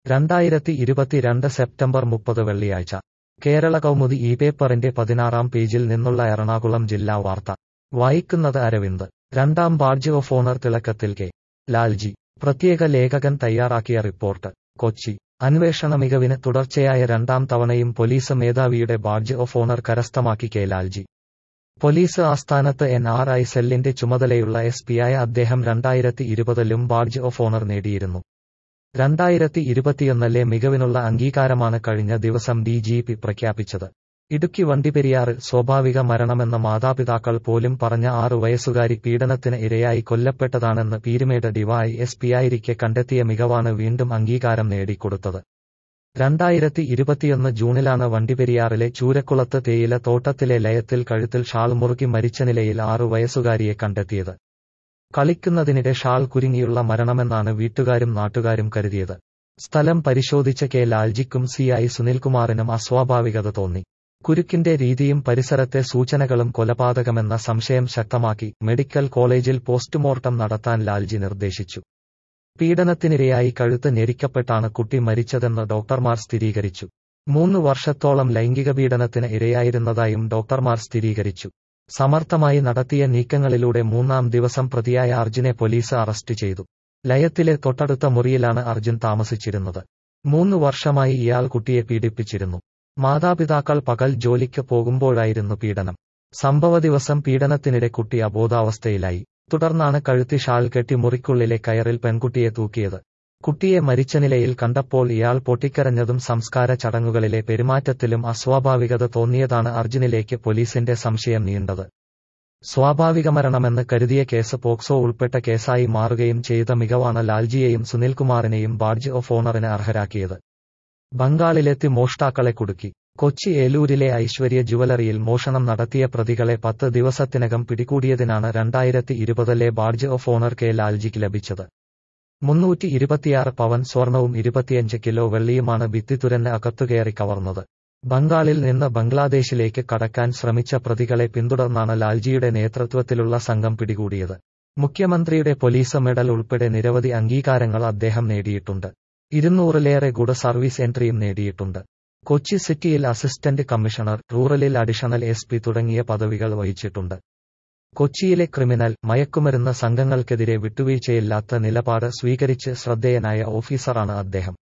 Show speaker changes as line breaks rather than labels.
രണ്ടായിരത്തി ഇരുപത്തിരണ്ട് സെപ്റ്റംബർ മുപ്പത് വെള്ളിയാഴ്ച കേരള കൗമുദി ഈ പേപ്പറിന്റെ പതിനാറാം പേജിൽ നിന്നുള്ള എറണാകുളം ജില്ലാ വാർത്ത വായിക്കുന്നത് അരവിന്ദ് രണ്ടാം ബാഡ്ജ് ഓഫ് ഓണർ തിളക്കത്തിൽ കെ ലാൽജി പ്രത്യേക ലേഖകൻ തയ്യാറാക്കിയ റിപ്പോർട്ട് കൊച്ചി അന്വേഷണ മികവിന് തുടർച്ചയായ രണ്ടാം തവണയും പോലീസ് മേധാവിയുടെ ബാഡ്ജ് ഓഫ് ഓണർ കരസ്ഥമാക്കി കെ ലാൽജി പോലീസ് ആസ്ഥാനത്ത് എൻ ആർ ഐ സെല്ലിന്റെ ചുമതലയുള്ള എസ് പിയായ അദ്ദേഹം രണ്ടായിരത്തി ഇരുപതിലും ബാഡ്ജ് ഓഫ് ഓണർ നേടിയിരുന്നു രണ്ടായിരത്തി ഇരുപത്തിയൊന്നിലെ മികവിനുള്ള അംഗീകാരമാണ് കഴിഞ്ഞ ദിവസം ഡി ജി പി പ്രഖ്യാപിച്ചത് ഇടുക്കി വണ്ടിപ്പെരിയാറിൽ സ്വാഭാവിക മരണമെന്ന മാതാപിതാക്കൾ പോലും പറഞ്ഞ ആറു വയസ്സുകാരി പീഡനത്തിന് ഇരയായി കൊല്ലപ്പെട്ടതാണെന്ന് പീരുമേട് ഡിവൈ എസ് പിയായിരിക്കെ കണ്ടെത്തിയ മികവാണ് വീണ്ടും അംഗീകാരം നേടിക്കൊടുത്തത് രണ്ടായിരത്തി ഇരുപത്തിയൊന്ന് ജൂണിലാണ് വണ്ടിപ്പെരിയാറിലെ ചൂരക്കുളത്ത് തേയില തോട്ടത്തിലെ ലയത്തിൽ കഴുത്തിൽ ഷാൾ മുറുക്കി മരിച്ച നിലയിൽ ആറു വയസ്സുകാരിയെ കണ്ടെത്തിയത് കളിക്കുന്നതിനിടെ ഷാൾ കുരുങ്ങിയുള്ള മരണമെന്നാണ് വീട്ടുകാരും നാട്ടുകാരും കരുതിയത് സ്ഥലം പരിശോധിച്ച കെ ലാൽജിക്കും സി ഐ സുനിൽകുമാറിനും അസ്വാഭാവികത തോന്നി കുരുക്കിന്റെ രീതിയും പരിസരത്തെ സൂചനകളും കൊലപാതകമെന്ന സംശയം ശക്തമാക്കി മെഡിക്കൽ കോളേജിൽ പോസ്റ്റ്മോർട്ടം നടത്താൻ ലാൽജി നിർദ്ദേശിച്ചു പീഡനത്തിനിരയായി കഴുത്ത് ഞെരിക്കപ്പെട്ടാണ് കുട്ടി മരിച്ചതെന്ന് ഡോക്ടർമാർ സ്ഥിരീകരിച്ചു മൂന്ന് വർഷത്തോളം ലൈംഗിക പീഡനത്തിന് ഇരയായിരുന്നതായും ഡോക്ടർമാർ സ്ഥിരീകരിച്ചു സമർത്ഥമായി നടത്തിയ നീക്കങ്ങളിലൂടെ മൂന്നാം ദിവസം പ്രതിയായ അർജുനെ പോലീസ് അറസ്റ്റ് ചെയ്തു ലയത്തിലെ തൊട്ടടുത്ത മുറിയിലാണ് അർജുൻ താമസിച്ചിരുന്നത് മൂന്ന് വർഷമായി ഇയാൾ കുട്ടിയെ പീഡിപ്പിച്ചിരുന്നു മാതാപിതാക്കൾ പകൽ ജോലിക്ക് പോകുമ്പോഴായിരുന്നു പീഡനം സംഭവ ദിവസം പീഡനത്തിനിടെ കുട്ടി അബോധാവസ്ഥയിലായി തുടർന്നാണ് കഴുത്തി ഷാൾ കെട്ടി മുറിക്കുള്ളിലെ കയറിൽ പെൺകുട്ടിയെ തൂക്കിയത് കുട്ടിയെ മരിച്ച നിലയിൽ കണ്ടപ്പോൾ ഇയാൾ പൊട്ടിക്കരഞ്ഞതും സംസ്കാര ചടങ്ങുകളിലെ പെരുമാറ്റത്തിലും അസ്വാഭാവികത തോന്നിയതാണ് അർജുനിലേക്ക് പോലീസിന്റെ സംശയം നീണ്ടത് സ്വാഭാവിക മരണമെന്ന് കരുതിയ കേസ് പോക്സോ ഉൾപ്പെട്ട കേസായി മാറുകയും ചെയ്ത മികവാണ് ലാൽജിയെയും സുനിൽകുമാറിനെയും ബാഡ്ജ് ഓഫ് ഓണറിന് അർഹരാക്കിയത് ബംഗാളിലെത്തി മോഷ്ടാക്കളെ കുടുക്കി കൊച്ചി ഏലൂരിലെ ഐശ്വര്യ ജുവലറിയിൽ മോഷണം നടത്തിയ പ്രതികളെ പത്ത് ദിവസത്തിനകം പിടികൂടിയതിനാണ് രണ്ടായിരത്തി ഇരുപതിലെ ബാഡ്ജ് ഓഫ് ഓണർ കെ ലാൽജിക്ക് ലഭിച്ചത് മുന്നൂറ്റി ഇരുപത്തിയാറ് പവൻ സ്വർണവും ഇരുപത്തിയഞ്ച് കിലോ വെള്ളിയുമാണ് ഭിത്തി തുരന്ന് അകത്തുകയറി കവർന്നത് ബംഗാളിൽ നിന്ന് ബംഗ്ലാദേശിലേക്ക് കടക്കാൻ ശ്രമിച്ച പ്രതികളെ പിന്തുടർന്നാണ് ലാൽജിയുടെ നേതൃത്വത്തിലുള്ള സംഘം പിടികൂടിയത് മുഖ്യമന്ത്രിയുടെ പോലീസ് മെഡൽ ഉൾപ്പെടെ നിരവധി അംഗീകാരങ്ങൾ അദ്ദേഹം നേടിയിട്ടുണ്ട് ഇരുന്നൂറിലേറെ ഗുഡ് സർവീസ് എൻട്രിയും നേടിയിട്ടുണ്ട് കൊച്ചി സിറ്റിയിൽ അസിസ്റ്റന്റ് കമ്മീഷണർ റൂറലിൽ അഡീഷണൽ എസ് പി തുടങ്ങിയ പദവികൾ വഹിച്ചിട്ടുണ്ട് കൊച്ചിയിലെ ക്രിമിനൽ മയക്കുമരുന്ന് സംഘങ്ങൾക്കെതിരെ വിട്ടുവീഴ്ചയില്ലാത്ത നിലപാട് സ്വീകരിച്ച് ശ്രദ്ധേയനായ ഓഫീസറാണ് അദ്ദേഹം